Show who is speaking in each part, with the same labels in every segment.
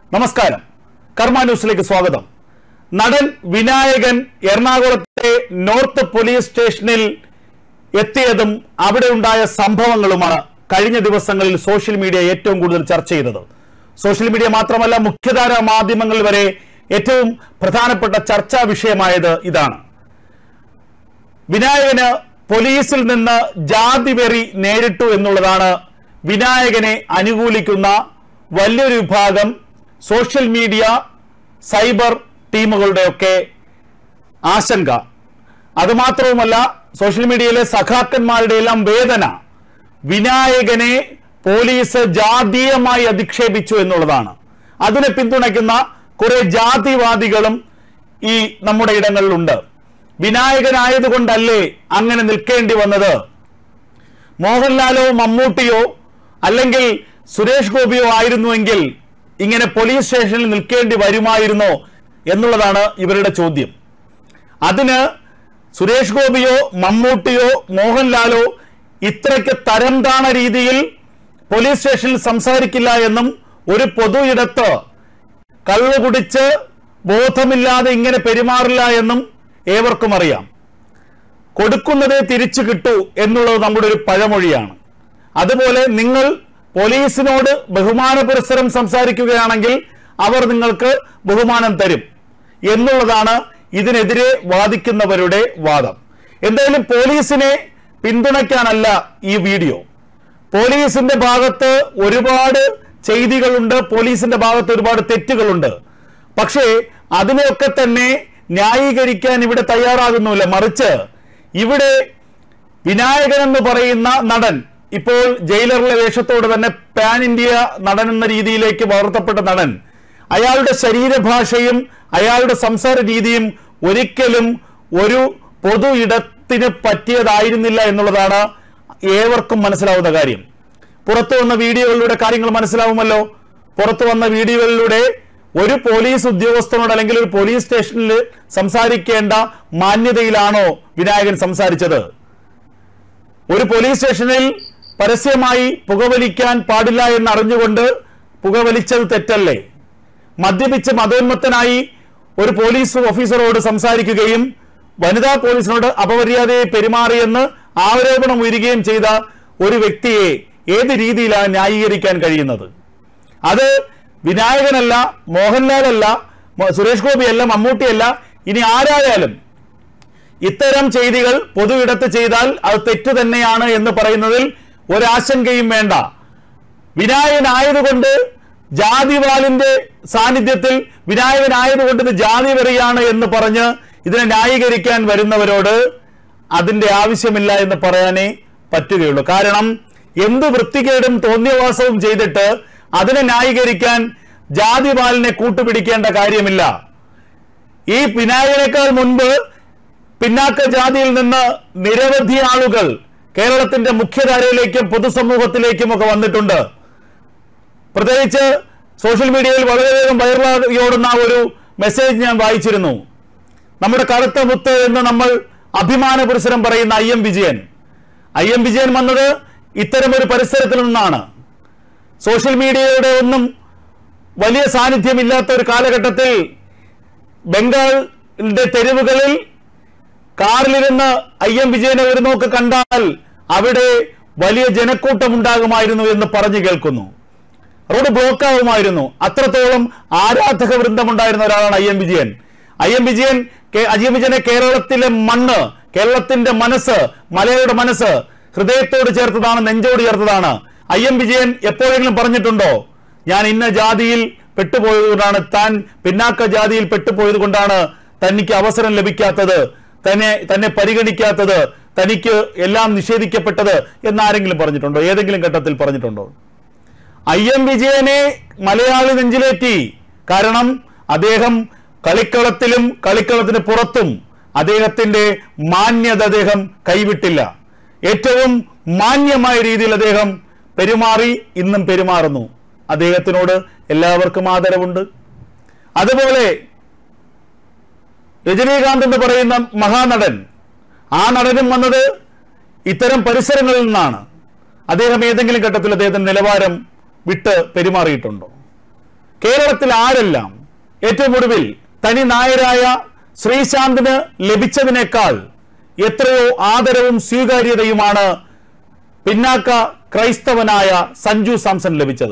Speaker 1: നമസ്കാരം കർമ്മ ന്യൂസിലേക്ക് സ്വാഗതം നടൻ വിനായകൻ എറണാകുളത്തെ നോർത്ത് പോലീസ് സ്റ്റേഷനിൽ എത്തിയതും അവിടെ ഉണ്ടായ സംഭവങ്ങളുമാണ് കഴിഞ്ഞ ദിവസങ്ങളിൽ സോഷ്യൽ മീഡിയ ഏറ്റവും കൂടുതൽ ചർച്ച ചെയ്തത് സോഷ്യൽ മീഡിയ മാത്രമല്ല മുഖ്യധാര മാധ്യമങ്ങൾ വരെ ഏറ്റവും പ്രധാനപ്പെട്ട ചർച്ചാ വിഷയമായത് ഇതാണ് വിനായകന് പോലീസിൽ നിന്ന് ജാതി വെറി നേരിട്ടു എന്നുള്ളതാണ് വിനായകനെ അനുകൂലിക്കുന്ന വലിയൊരു വിഭാഗം സോഷ്യൽ മീഡിയ സൈബർ ടീമുകളുടെയൊക്കെ ആശങ്ക അതുമാത്രവുമല്ല സോഷ്യൽ മീഡിയയിലെ സഖാക്കന്മാരുടെ എല്ലാം വേദന വിനായകനെ പോലീസ് ജാതീയമായി അധിക്ഷേപിച്ചു എന്നുള്ളതാണ് അതിനെ പിന്തുണയ്ക്കുന്ന കുറെ ജാതിവാദികളും ഈ നമ്മുടെ ഇടങ്ങളിലുണ്ട് വിനായകനായതുകൊണ്ടല്ലേ അങ്ങനെ നിൽക്കേണ്ടി വന്നത് മോഹൻലാലോ മമ്മൂട്ടിയോ അല്ലെങ്കിൽ സുരേഷ് ഗോപിയോ ആയിരുന്നുവെങ്കിൽ ഇങ്ങനെ പോലീസ് സ്റ്റേഷനിൽ നിൽക്കേണ്ടി വരുമായിരുന്നോ എന്നുള്ളതാണ് ഇവരുടെ ചോദ്യം അതിന് സുരേഷ് ഗോപിയോ മമ്മൂട്ടിയോ മോഹൻലാലോ ഇത്രയ്ക്ക് തരം താണ രീതിയിൽ പോലീസ് സ്റ്റേഷനിൽ സംസാരിക്കില്ല എന്നും ഒരു പൊതു ഇടത്ത് കള്ളു കുടിച്ച് ബോധമില്ലാതെ ഇങ്ങനെ പെരുമാറില്ല എന്നും ഏവർക്കും അറിയാം കൊടുക്കുന്നതേ തിരിച്ചു കിട്ടൂ എന്നുള്ളത് നമ്മുടെ ഒരു പഴമൊഴിയാണ് അതുപോലെ നിങ്ങൾ പോലീസിനോട് ബഹുമാന പുരസ്സരം സംസാരിക്കുകയാണെങ്കിൽ അവർ നിങ്ങൾക്ക് ബഹുമാനം തരും എന്നുള്ളതാണ് ഇതിനെതിരെ വാദിക്കുന്നവരുടെ വാദം എന്തായാലും പോലീസിനെ പിന്തുണയ്ക്കാനല്ല ഈ വീഡിയോ പോലീസിന്റെ ഭാഗത്ത് ഒരുപാട് ചെയ്തികളുണ്ട് പോലീസിന്റെ ഭാഗത്ത് ഒരുപാട് തെറ്റുകളുണ്ട് പക്ഷേ അതിനെയൊക്കെ തന്നെ ന്യായീകരിക്കാൻ ഇവിടെ തയ്യാറാകുന്നില്ല മറിച്ച് ഇവിടെ വിനായകൻ എന്ന് പറയുന്ന നടൻ ഇപ്പോൾ ജയിലറിലെ വേഷത്തോട് തന്നെ പാൻ ഇന്ത്യ നടൻ എന്ന രീതിയിലേക്ക് വളർത്തപ്പെട്ട നടൻ അയാളുടെ ശരീരഭാഷയും അയാളുടെ സംസാര രീതിയും ഒരിക്കലും ഒരു പൊതു ഇടത്തിന് പറ്റിയതായിരുന്നില്ല എന്നുള്ളതാണ് ഏവർക്കും മനസ്സിലാവുന്ന കാര്യം പുറത്തു വന്ന വീഡിയോകളിലൂടെ കാര്യങ്ങൾ മനസ്സിലാവുമല്ലോ പുറത്തു വന്ന വീഡിയോകളിലൂടെ ഒരു പോലീസ് ഉദ്യോഗസ്ഥനോട് അല്ലെങ്കിൽ ഒരു പോലീസ് സ്റ്റേഷനിൽ സംസാരിക്കേണ്ട മാന്യതയിലാണോ വിനായകൻ സംസാരിച്ചത് ഒരു പോലീസ് സ്റ്റേഷനിൽ പരസ്യമായി പുകവലിക്കാൻ പാടില്ല എന്ന് അറിഞ്ഞുകൊണ്ട് പുകവലിച്ചത് തെറ്റല്ലേ മദ്യപിച്ച് മതോന്മത്തനായി ഒരു പോലീസ് ഓഫീസറോട് സംസാരിക്കുകയും വനിതാ പോലീസിനോട് അപമര്യാദയെ പെരുമാറിയെന്ന് ആരോപണം ഉയരുകയും ചെയ്ത ഒരു വ്യക്തിയെ ഏത് രീതിയിലാണ് ന്യായീകരിക്കാൻ കഴിയുന്നത് അത് വിനായകനല്ല മോഹൻലാലല്ല മോ- സുരേഷ് ഗോപിയല്ല മമ്മൂട്ടിയല്ല ഇനി ആരായാലും ഇത്തരം ചെയ്തികൾ പൊതു ഇടത്ത് ചെയ്താൽ അത് തെറ്റ് തന്നെയാണ് എന്ന് പറയുന്നതിൽ ഒരാശങ്കയും വേണ്ട വിനായകനായതുകൊണ്ട് ജാതിവാലിന്റെ സാന്നിധ്യത്തിൽ വിനായകനായതുകൊണ്ട് ഇത് ജാതി വെറിയാണ് എന്ന് പറഞ്ഞ് ഇതിനെ ന്യായീകരിക്കാൻ വരുന്നവരോട് അതിന്റെ ആവശ്യമില്ല എന്ന് പറയാനേ പറ്റുകയുള്ളൂ കാരണം എന്ത് വൃത്തികേടും തോന്നിയവാസവും ചെയ്തിട്ട് അതിനെ ന്യായീകരിക്കാൻ ജാതിവാലിനെ കൂട്ടുപിടിക്കേണ്ട കാര്യമില്ല ഈ വിനായകനേക്കാൾ മുൻപ് പിന്നാക്ക ജാതിയിൽ നിന്ന് നിരവധി ആളുകൾ കേരളത്തിന്റെ മുഖ്യധാരയിലേക്കും പൊതുസമൂഹത്തിലേക്കും ഒക്കെ വന്നിട്ടുണ്ട് പ്രത്യേകിച്ച് സോഷ്യൽ മീഡിയയിൽ വളരെയധികം വൈറലായി ഓടുന്ന ഒരു മെസ്സേജ് ഞാൻ വായിച്ചിരുന്നു നമ്മുടെ കറുത്ത മുത്ത് എന്ന് നമ്മൾ അഭിമാന പുരസരം പറയുന്ന ഐ എം വിജയൻ ഐ എം വിജയൻ വന്നത് ഇത്തരം ഒരു പരിസരത്തിൽ നിന്നാണ് സോഷ്യൽ മീഡിയയുടെ ഒന്നും വലിയ സാന്നിധ്യമില്ലാത്ത ഒരു കാലഘട്ടത്തിൽ ബംഗാളിന്റെ തെരുവുകളിൽ കാറിലിരുന്ന് ഐ എം വിജയനെ ഒരു നോക്ക് കണ്ടാൽ അവിടെ വലിയ ജനക്കൂട്ടം ഉണ്ടാകുമായിരുന്നു എന്ന് പറഞ്ഞു കേൾക്കുന്നു റോഡ് ബ്ലോക്ക് ആവുമായിരുന്നു അത്രത്തോളം ആരാധക വൃന്ദമുണ്ടായിരുന്ന ഒരാളാണ് ഐ എം വിജയൻ ഐ എം വിജയൻ കേ- ഐ എം വിജയനെ കേരളത്തിലെ മണ്ണ് കേരളത്തിന്റെ മനസ്സ് മലയാളിയുടെ മനസ്സ് ഹൃദയത്തോട് ചേർത്തതാണ് നെഞ്ചോട് ചേർത്തതാണ് ഐ എം വിജയൻ എപ്പോഴെങ്കിലും പറഞ്ഞിട്ടുണ്ടോ ഞാൻ ഇന്ന ജാതിയിൽ പെട്ടുപോയതുകൊണ്ടാണ് താൻ പിന്നാക്ക ജാതിയിൽ പെട്ടുപോയത് കൊണ്ടാണ് തനിക്ക് അവസരം ലഭിക്കാത്തത് തന്നെ തന്നെ പരിഗണിക്കാത്തത് തനിക്ക് എല്ലാം നിഷേധിക്കപ്പെട്ടത് എന്നാരെങ്കിലും പറഞ്ഞിട്ടുണ്ടോ ഏതെങ്കിലും ഘട്ടത്തിൽ പറഞ്ഞിട്ടുണ്ടോ ഐ എം വിജയനെ മലയാളി നെഞ്ചിലേറ്റി കാരണം അദ്ദേഹം കളിക്കളത്തിലും കളിക്കളത്തിന് പുറത്തും അദ്ദേഹത്തിന്റെ മാന്യത അദ്ദേഹം കൈവിട്ടില്ല ഏറ്റവും മാന്യമായ രീതിയിൽ അദ്ദേഹം പെരുമാറി ഇന്നും പെരുമാറുന്നു അദ്ദേഹത്തിനോട് എല്ലാവർക്കും ആദരവുണ്ട് അതുപോലെ രജനീകാന്ത് എന്ന് പറയുന്ന മഹാനടൻ ആ നടനും വന്നത് ഇത്തരം പരിസരങ്ങളിൽ നിന്നാണ് അദ്ദേഹം ഏതെങ്കിലും ഘട്ടത്തിൽ അദ്ദേഹത്തിന്റെ നിലവാരം വിട്ട് പെരുമാറിയിട്ടുണ്ടോ കേരളത്തിൽ ആരെല്ലാം ഏറ്റവും ഒടുവിൽ തനി നായരായ ശ്രീശാന്തിന് ലഭിച്ചതിനേക്കാൾ എത്രയോ ആദരവും സ്വീകാര്യതയുമാണ് പിന്നാക്ക ക്രൈസ്തവനായ സഞ്ജു സാംസൺ ലഭിച്ചത്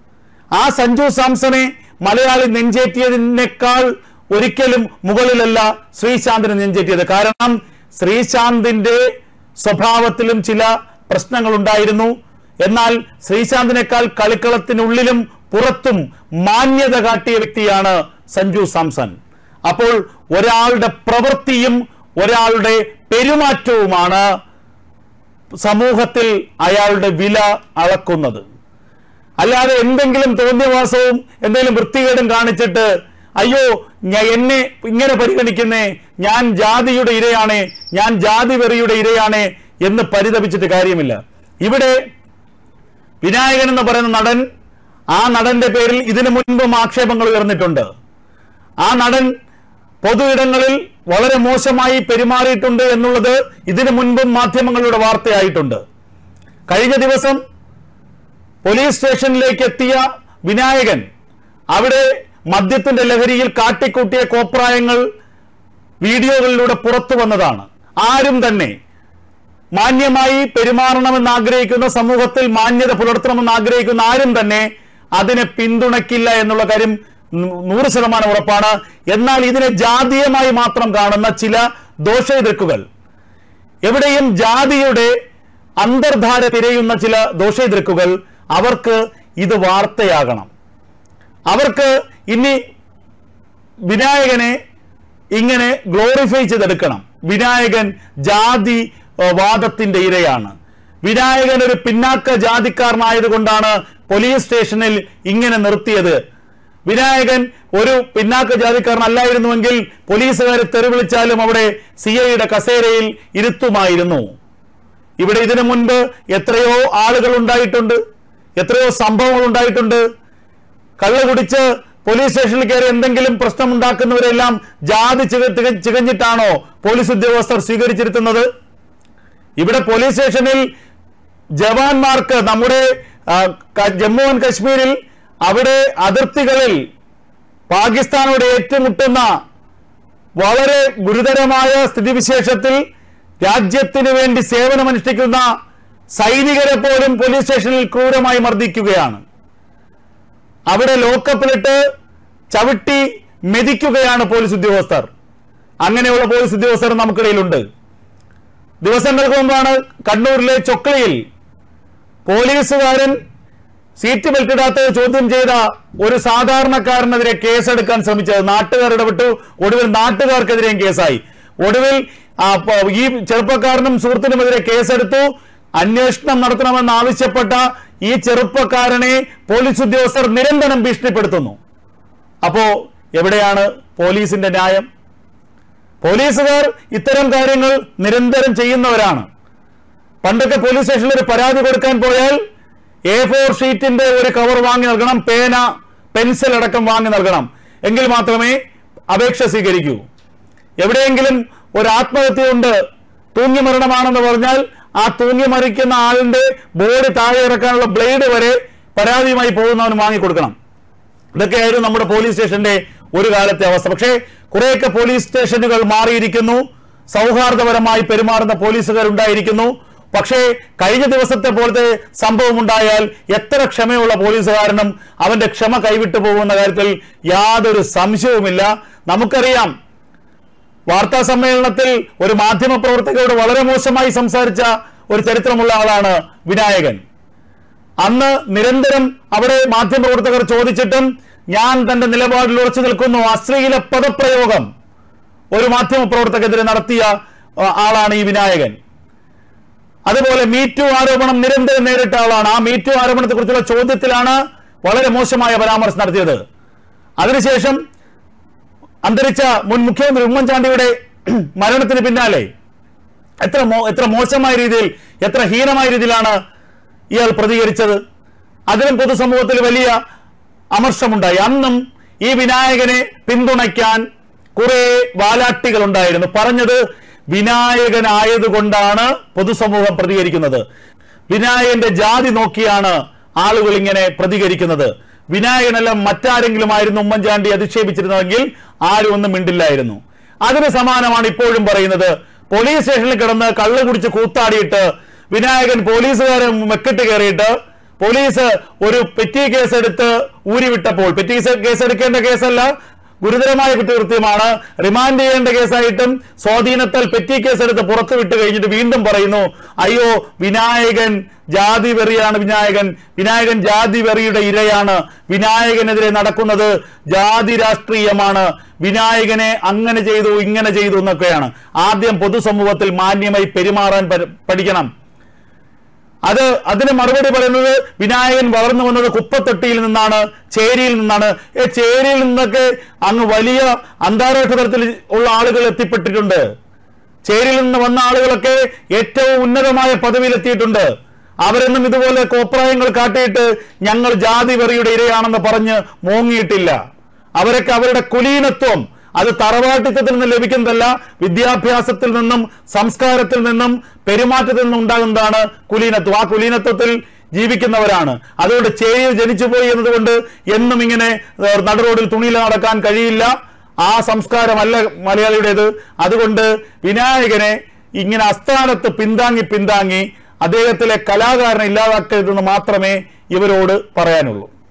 Speaker 1: ആ സഞ്ജു സാംസനെ മലയാളി നെഞ്ചേറ്റിയതിനേക്കാൾ ഒരിക്കലും മുകളിലല്ല ശ്രീശാന്തിന് നെഞ്ചേറ്റിയത് കാരണം ശ്രീശാന്തിന്റെ സ്വഭാവത്തിലും ചില പ്രശ്നങ്ങൾ ഉണ്ടായിരുന്നു എന്നാൽ ശ്രീശാന്തിനേക്കാൾ കളിക്കളത്തിനുള്ളിലും പുറത്തും മാന്യത കാട്ടിയ വ്യക്തിയാണ് സഞ്ജു സാംസൺ അപ്പോൾ ഒരാളുടെ പ്രവൃത്തിയും ഒരാളുടെ പെരുമാറ്റവുമാണ് സമൂഹത്തിൽ അയാളുടെ വില അളക്കുന്നത് അല്ലാതെ എന്തെങ്കിലും തോന്നിയവാസവും എന്തെങ്കിലും വൃത്തികേടും കാണിച്ചിട്ട് അയ്യോ ഞാൻ എന്നെ ഇങ്ങനെ പരിഗണിക്കുന്നേ ഞാൻ ജാതിയുടെ ഇരയാണ് ഞാൻ ജാതി വെറിയുടെ ഇരയാണ് എന്ന് പരിതപിച്ചിട്ട് കാര്യമില്ല ഇവിടെ വിനായകൻ എന്ന് പറയുന്ന നടൻ ആ നടന്റെ പേരിൽ ഇതിനു മുൻപും ആക്ഷേപങ്ങൾ ഉയർന്നിട്ടുണ്ട് ആ നടൻ പൊതു ഇടങ്ങളിൽ വളരെ മോശമായി പെരുമാറിയിട്ടുണ്ട് എന്നുള്ളത് ഇതിനു മുൻപും മാധ്യമങ്ങളുടെ വാർത്തയായിട്ടുണ്ട് കഴിഞ്ഞ ദിവസം പോലീസ് സ്റ്റേഷനിലേക്ക് എത്തിയ വിനായകൻ അവിടെ മദ്യത്തിന്റെ ലഹരിയിൽ കാട്ടിക്കൂട്ടിയ കോപ്രായങ്ങൾ വീഡിയോകളിലൂടെ പുറത്തു വന്നതാണ് ആരും തന്നെ മാന്യമായി പെരുമാറണമെന്ന് ആഗ്രഹിക്കുന്ന സമൂഹത്തിൽ മാന്യത പുലർത്തണമെന്ന് ആഗ്രഹിക്കുന്ന ആരും തന്നെ അതിനെ പിന്തുണയ്ക്കില്ല എന്നുള്ള കാര്യം നൂ- നൂറ് ശതമാനം ഉറപ്പാണ് എന്നാൽ ഇതിനെ ജാതീയമായി മാത്രം കാണുന്ന ചില ദോഷെതിർക്കുകൾ എവിടെയും ജാതിയുടെ അന്തർധാര തിരയുന്ന ചില ദോഷെതിർക്കുകൾ അവർക്ക് ഇത് വാർത്തയാകണം അവർക്ക് ഇനി വിനായകനെ ഇങ്ങനെ ഗ്ലോറിഫൈ ചെയ്തെടുക്കണം വിനായകൻ ജാതി ഏഹ്, വാദത്തിന്റെ ഇരയാണ് വിനായകൻ ഒരു പിന്നാക്ക ജാതിക്കാരനായതുകൊണ്ടാണ് പോലീസ് സ്റ്റേഷനിൽ ഇങ്ങനെ നിർത്തിയത് വിനായകൻ ഒരു പിന്നാക്ക ജാതിക്കാരനല്ലായിരുന്നുവെങ്കിൽ പോലീസുകാരെ തെറിവിളിച്ചാലും അവിടെ സി ഐയുടെ കസേരയിൽ ഇരുത്തുമായിരുന്നു ഇവിടെ ഇതിനു മുൻപ് എത്രയോ ആളുകൾ ഉണ്ടായിട്ടുണ്ട് എത്രയോ സംഭവങ്ങൾ ഉണ്ടായിട്ടുണ്ട് കള്ള് കുടിച്ച് പോലീസ് സ്റ്റേഷനിൽ കയറി എന്തെങ്കിലും പ്രശ്നം ഉണ്ടാക്കുന്നവരെല്ലാം ജാതി ചിക- തിക- ചികഞ്ഞിട്ടാണോ പോലീസ് ഉദ്യോഗസ്ഥർ സ്വീകരിച്ചിരുത്തുന്നത് ഇവിടെ പോലീസ് സ്റ്റേഷനിൽ ജവാന്മാർക്ക് നമ്മുടെ ആ, ക- ജമ്മു ആൻഡ് കശ്മീരിൽ അവിടെ അതിർത്തികളിൽ പാകിസ്ഥാനോട് ഏറ്റുമുട്ടുന്ന വളരെ ഗുരുതരമായ സ്ഥിതിവിശേഷത്തിൽ രാജ്യത്തിന് വേണ്ടി സേവനമനുഷ്ഠിക്കുന്ന സൈനികരെ പോലും പോലീസ് സ്റ്റേഷനിൽ ക്രൂരമായി മർദ്ദിക്കുകയാണ് അവിടെ ലോക്കപ്പിലിട്ട് ചവിട്ടി മെതിക്കുകയാണ് പോലീസ് ഉദ്യോഗസ്ഥർ അങ്ങനെയുള്ള പോലീസ് ഉദ്യോഗസ്ഥർ നമുക്കിടയിലുണ്ട് ദിവസങ്ങൾക്ക് മുമ്പാണ് കണ്ണൂരിലെ ചൊക്ലിയിൽ പോലീസുകാരൻ സീറ്റ് ബെൽറ്റ് ഇടാത്തത് ചോദ്യം ചെയ്ത ഒരു സാധാരണക്കാരനെതിരെ കേസെടുക്കാൻ ശ്രമിച്ചത് നാട്ടുകാർ ഇടപെട്ടു ഒടുവിൽ നാട്ടുകാർക്കെതിരെയും കേസായി ഒടുവിൽ ആ, പ- ഈ ചെറുപ്പക്കാരനും സുഹൃത്തിനുമെതിരെ കേസെടുത്തു അന്വേഷണം നടത്തണമെന്ന് ആവശ്യപ്പെട്ട ഈ ചെറുപ്പക്കാരനെ പോലീസ് ഉദ്യോഗസ്ഥർ നിരന്തരം ഭീഷണിപ്പെടുത്തുന്നു അപ്പോ എവിടെയാണ് പോലീസിന്റെ ന്യായം പോലീസുകാർ ഇത്തരം കാര്യങ്ങൾ നിരന്തരം ചെയ്യുന്നവരാണ് പണ്ടൊക്കെ പോലീസ് സ്റ്റേഷനിൽ ഒരു പരാതി കൊടുക്കാൻ പോയാൽ എ ഫോർ ഷീറ്റിന്റെ ഒരു കവർ വാങ്ങി നൽകണം പേന പെൻസിൽ അടക്കം വാങ്ങി നൽകണം എങ്കിൽ മാത്രമേ അപേക്ഷ സ്വീകരിക്കൂ എവിടെയെങ്കിലും ഒരു ആത്മഹത്യ ഉണ്ട് തൂങ്ങി മരണമാണെന്ന് പറഞ്ഞാൽ ആ തൂങ്ങി മരിക്കുന്ന ആളിന്റെ ബോഡി താഴെ ഇറക്കാനുള്ള ബ്ലേഡ് വരെ പരാതിയുമായി പോകുന്നവന് വാങ്ങിക്കൊടുക്കണം ഇതൊക്കെയായിരുന്നു നമ്മുടെ പോലീസ് സ്റ്റേഷന്റെ ഒരു കാലത്തെ അവസ്ഥ പക്ഷേ കുറെയൊക്കെ പോലീസ് സ്റ്റേഷനുകൾ മാറിയിരിക്കുന്നു സൗഹാർദ്ദപരമായി പെരുമാറുന്ന പോലീസുകാർ ഉണ്ടായിരിക്കുന്നു പക്ഷേ കഴിഞ്ഞ ദിവസത്തെ പോലത്തെ സംഭവം ഉണ്ടായാൽ എത്ര ക്ഷമയുള്ള പോലീസുകാരനും അവന്റെ ക്ഷമ കൈവിട്ടു പോകുന്ന കാര്യത്തിൽ യാതൊരു സംശയവുമില്ല നമുക്കറിയാം വാർത്താ സമ്മേളനത്തിൽ ഒരു മാധ്യമ പ്രവർത്തകരോട് വളരെ മോശമായി സംസാരിച്ച ഒരു ചരിത്രമുള്ള ആളാണ് വിനായകൻ അന്ന് നിരന്തരം അവിടെ മാധ്യമപ്രവർത്തകർ ചോദിച്ചിട്ടും ഞാൻ തന്റെ നിലപാടിൽ ഉറച്ചു നിൽക്കുന്നു അശ്ലീല പദപ്രയോഗം ഒരു മാധ്യമപ്രവർത്തകരെതിരെ നടത്തിയ ആ, ആളാണ് ഈ വിനായകൻ അതുപോലെ മീറ്റു ആരോപണം നിരന്തരം നേരിട്ട ആളാണ് ആ മീറ്റു ആരോപണത്തെ കുറിച്ചുള്ള ചോദ്യത്തിലാണ് വളരെ മോശമായ പരാമർശം നടത്തിയത് അതിനുശേഷം അന്തരിച്ച മുൻ മുഖ്യമന്ത്രി ഉമ്മൻചാണ്ടിയുടെ മരണത്തിന് പിന്നാലെ എത്ര മോ- എത്ര മോശമായ രീതിയിൽ എത്ര ഹീനമായ രീതിയിലാണ് ഇയാൾ പ്രതികരിച്ചത് അതിലും പൊതുസമൂഹത്തിൽ വലിയ അമർഷമുണ്ടായി അന്നും ഈ വിനായകനെ പിന്തുണയ്ക്കാൻ കുറെ വാലാട്ടികൾ ഉണ്ടായിരുന്നു പറഞ്ഞത് വിനായകനായതുകൊണ്ടാണ് പൊതുസമൂഹം പ്രതികരിക്കുന്നത് വിനായകന്റെ ജാതി നോക്കിയാണ് ആളുകൾ ഇങ്ങനെ പ്രതികരിക്കുന്നത് വിനായകനല്ല മറ്റാരെങ്കിലും ആയിരുന്നു ഉമ്മൻചാണ്ടി അധിക്ഷേപിച്ചിരുന്നതെങ്കിൽ ആരും ഒന്നും മിണ്ടില്ലായിരുന്നു അതിന് സമാനമാണ് ഇപ്പോഴും പറയുന്നത് പോലീസ് സ്റ്റേഷനിൽ കിടന്ന് കള്ള് കുടിച്ച് കൂത്താടിയിട്ട് വിനായകൻ പോലീസുകാരെ മെക്കിട്ട് കയറിയിട്ട് പോലീസ് ഒരു പെറ്റി കേസ് എടുത്ത് ഊരിവിട്ടപ്പോൾ പെറ്റി കേസ് എടുക്കേണ്ട കേസല്ല ഗുരുതരമായ കുറ്റകൃത്യമാണ് റിമാൻഡ് ചെയ്യേണ്ട കേസായിട്ടും സ്വാധീനത്താൽ പെറ്റി കേസ് എടുത്ത് പുറത്തു വിട്ട് കഴിഞ്ഞിട്ട് വീണ്ടും പറയുന്നു അയ്യോ വിനായകൻ ജാതി വെറിയാണ് വിനായകൻ വിനായകൻ ജാതി വെറിയുടെ ഇരയാണ് വിനായകനെതിരെ നടക്കുന്നത് ജാതി രാഷ്ട്രീയമാണ് വിനായകനെ അങ്ങനെ ചെയ്തു ഇങ്ങനെ ചെയ്തു എന്നൊക്കെയാണ് ആദ്യം പൊതുസമൂഹത്തിൽ മാന്യമായി പെരുമാറാൻ പ- പഠിക്കണം അത് അതിന് മറുപടി പറയുന്നത് വിനായകൻ വളർന്നു വന്നത് കുപ്പത്തൊട്ടിയിൽ നിന്നാണ് ചേരിയിൽ നിന്നാണ് ഏ ചേരിയിൽ നിന്നൊക്കെ അങ്ങ് വലിയ അന്താരാഷ്ട്ര തലത്തിൽ ഉള്ള ആളുകൾ എത്തിപ്പെട്ടിട്ടുണ്ട് ചേരിയിൽ നിന്ന് വന്ന ആളുകളൊക്കെ ഏറ്റവും ഉന്നതമായ പദവിയിൽ എത്തിയിട്ടുണ്ട് അവരൊന്നും ഇതുപോലെ കോപ്രായങ്ങൾ കാട്ടിയിട്ട് ഞങ്ങൾ ജാതി വെറിയുടെ ഇരയാണെന്ന് പറഞ്ഞ് മോങ്ങിയിട്ടില്ല അവരൊക്കെ അവരുടെ കുലീനത്വം അത് തറവാട്ടിത്തത്തിൽ നിന്ന് ലഭിക്കുന്നതല്ല വിദ്യാഭ്യാസത്തിൽ നിന്നും സംസ്കാരത്തിൽ നിന്നും പെരുമാറ്റത്തിൽ നിന്നും ഉണ്ടാകുന്നതാണ് കുലീനത്വം ആ കുലീനത്വത്തിൽ ജീവിക്കുന്നവരാണ് അതുകൊണ്ട് ചേരിയിൽ ജനിച്ചുപോയി എന്നതുകൊണ്ട് എന്നും ഇങ്ങനെ ഏഹ്, നടുറോഡിൽ തുണിയിൽ നടക്കാൻ കഴിയില്ല ആ സംസ്കാരമല്ല മലയാളിയുടേത് അതുകൊണ്ട് വിനായകനെ ഇങ്ങനെ അസ്ഥാനത്ത് പിന്താങ്ങി പിന്താങ്ങി അദ്ദേഹത്തിലെ കലാകാരനെ ഇല്ലാതാക്കരുതെന്ന് മാത്രമേ ഇവരോട് പറയാനുള്ളൂ